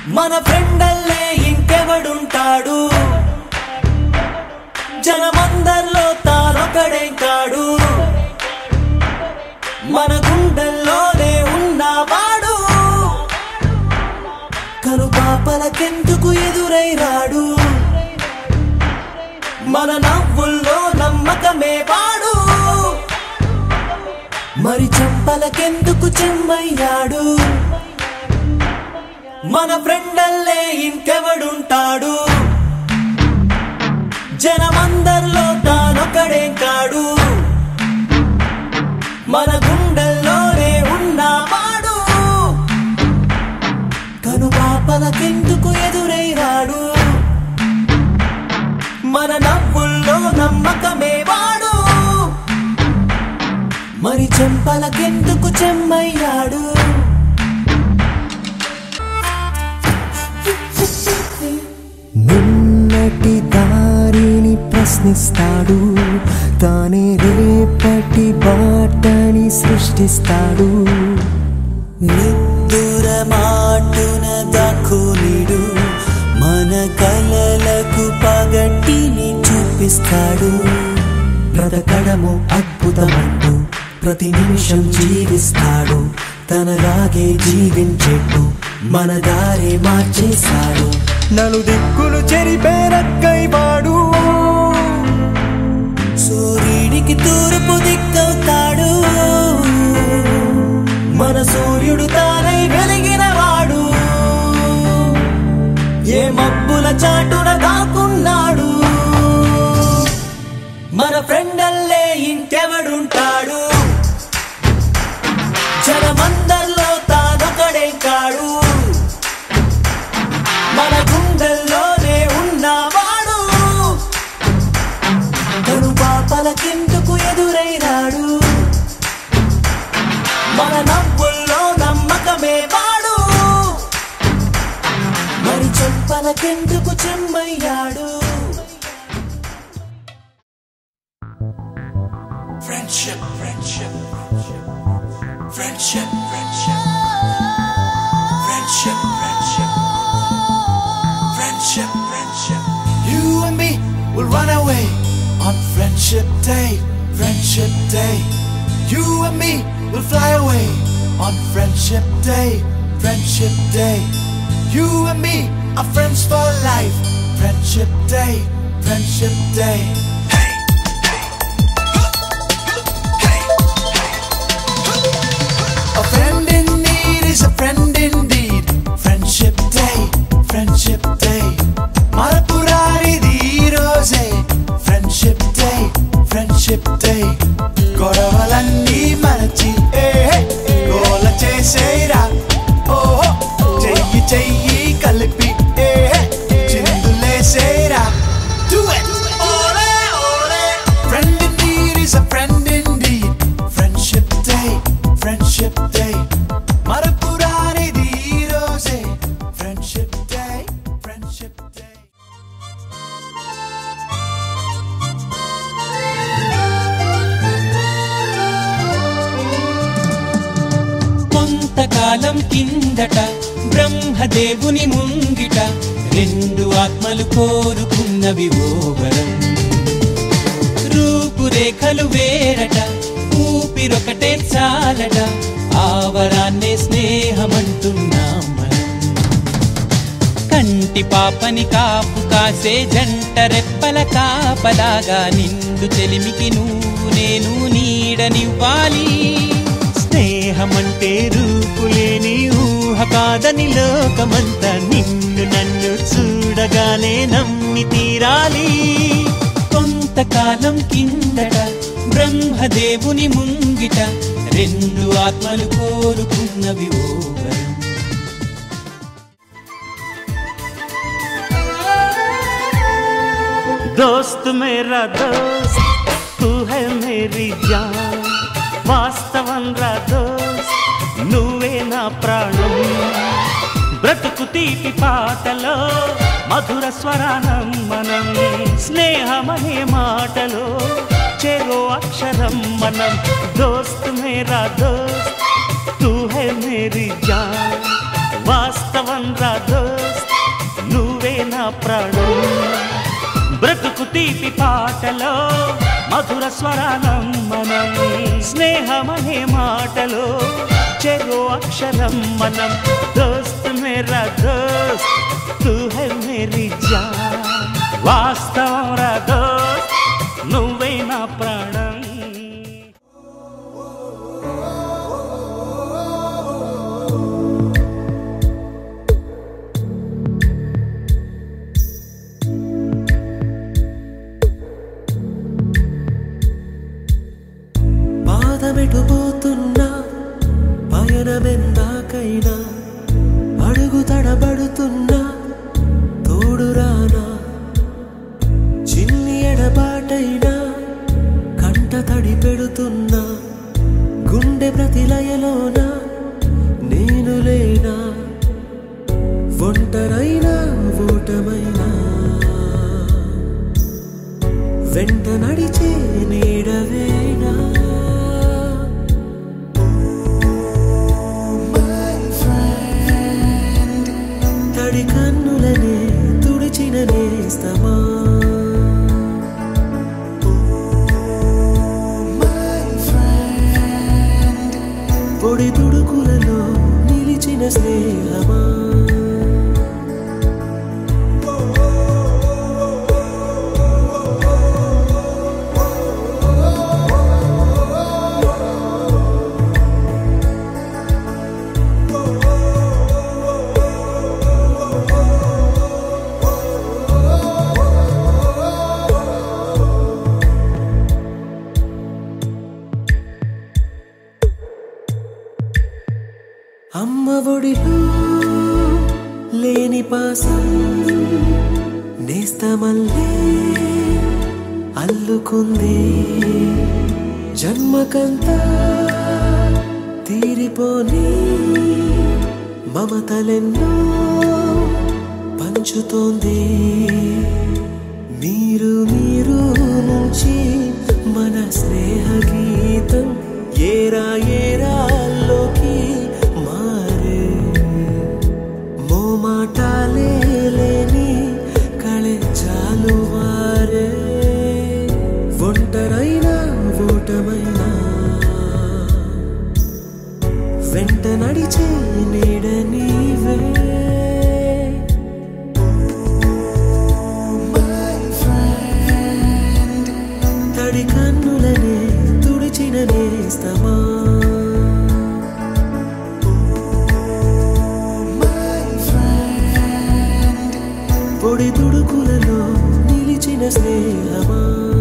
మన ఫ్రెండల్లే ఇంకెవడుంటాడు జనమందరిలో తానొకడే కాడు మన గుండెల్లోనే ఉన్నవాడు కనుపాపలకెందుకు ఎదురై రాడు మన నవ్వుల్లో నమ్మకమే వాడు మరి చెంపలకెందుకు చెమ్మయ్యాడు మన ఫ్రెండల్లే ఇంకెవడుంటాడు జనమందరిలో తానొకడే కాడు మన గుండెల్లోనే ఉన్నవాడు కనుపాపలకెందుకు ఎదురై రాడు మన నవ్వుల్లో నమ్మకమే వాడు మరి చెంపలకెందుకు చెమ్మయ్యాడు నిన్నటి దారిని ప్రశ్నిస్తాడు తానే రేపటి బాటని సృష్టిస్తాడు నిద్దుర మాటున దక్కునిడు మన కలలకు పగటిని చూపిస్తాడు బ్రతకడము అద్భుతమంటూ ప్రతి నిమిషం జీవిస్తాడు తనలాగే జీవించేట్టు మన దారి మార్చేశాడు నలు దిక్కులు చెరిపేరక్కైవాడు సూర్యుడికి తూర్పు దిక్కవుతాడు మన సూర్యుడు తానై వెలిగిన వాడు ఏ మబ్బుల చాటున దాక్కున్నాడు మన ఫ్రెండల్లే ఇంకెవడుంటాడు జనమందరిలో తానొకడే కాడు మన గుండెల్లోనే ఉన్నవాడు తను పాపలకెందుకు ఎదురై రాడు మన నవ్వుల్లో నమ్మకమే వాడు మరి చెంపలకెందుకు చెమ్మయ్యాడు Friendship, friendship, friendship, friendship, friendship, friendship, friendship, friendship, friendship. You and me will run away on Friendship Day, Friendship Day. You and me will fly away on Friendship Day, Friendship Day. You and me are friends for life. Friendship Day, Friendship Day. Hey. A friend in need is a friend indeed. Friendship Day, Friendship Day. మరపురానిది ఈ రోజే friendship day friendship day గొడవలన్నీ మరచి ఏ హే, గోల చేసేరా ఓహో చెయ్యి చెయ్యి కలిపి ఏ హే, చిందులేసేరా Do it! Ole, ole! Friend in need is a friend indeed. Friendship Day, Friendship Day. మరపురానిది ఈ రోజే Friendship Day, Friendship Day. కొంతకాలం కిందట బ్రహ్మదేవుని ముంగిట రెండు ఆత్మలు కోరుకున్నవి ఓవరం రూపురేఖలు వేరట ఊపిరొకటే చాలట ఆవరాన్నే స్నేహమంటున్నాం మనం కంటి పాపని కాపు కాసే జంట రెప్పల కాపలాగా నిండు చెలిమికి నువ్వు నేను నీడనివ్వాలి స్నేహమంటే రూపులేని ఊహ కాదని లోకమంతా నిన్ను నన్ను చూడగానే నమ్మి తీరాలి కొంతకాలం కిందట బ్రహ్మదేవుని ముంగిట రెండు ఆత్మలు కోరుకున్నవి ఓవరం दोस्त मेरा दोस्त तू है मेरी जान వాస్తవం రా దోస్త్ నువ్వే నా ప్రాణం బ్రతుకు తీపి పాటలో మధుర స్వరానం మనం స్నేహమనే మాటలో చెరో అక్షరం మనం దోస్త్ మేరా దోస్త్ తూ హై మేరీ జాన్ వాస్తవం రా దోస్త్ నువ్వే నా ప్రాణం బ్రతుకు తీపి పాటలో మధుర స్వరానం మనం స్నేహమనే మాటలో చెరో అక్షరం మనం దోస్త్ మేరా దోస్త్ తూ హై మేరీ జాన్ వాస్తవం రా దోస్త్ నువ్వే నా ప్రాణం పాదమెటుపోతున్నా పయనమెందాకైనా అడుగు తడబడుతున్నా తోడురానా చిన్ని ఎడబాటైనా కంట తడి పెడుతున్నా గుండె ప్రతిలయలోన నేను లేనా ఒంటరైనా ఓటమైనా వెంట నడిచే నీడవేనా తడి కన్నులనే తుడిచిన నేస్తమా పొడి తుడుకులలో నిలిచిన స్నేహమా అమ్మ ఒడిలో లేని పాసం నేస్తమల్లే అల్లుకుంది జన్మకంతా తీరిపోని మమతలెన్నో పంచుతోంది మీరు మీరు నుంచి మన స్నేహ గీతం ఏరా ఏరాల్లోకి మారే మోమాటాలే లేని కళే చాలు వారే ఒంటరైనా ఓటమైనా వెంట నడిచే నీడ నీవే తడి కన్నులనే తుడిచిన నేస్తమా పొడి తుడుకులలో నిలిచిన స్నేహమా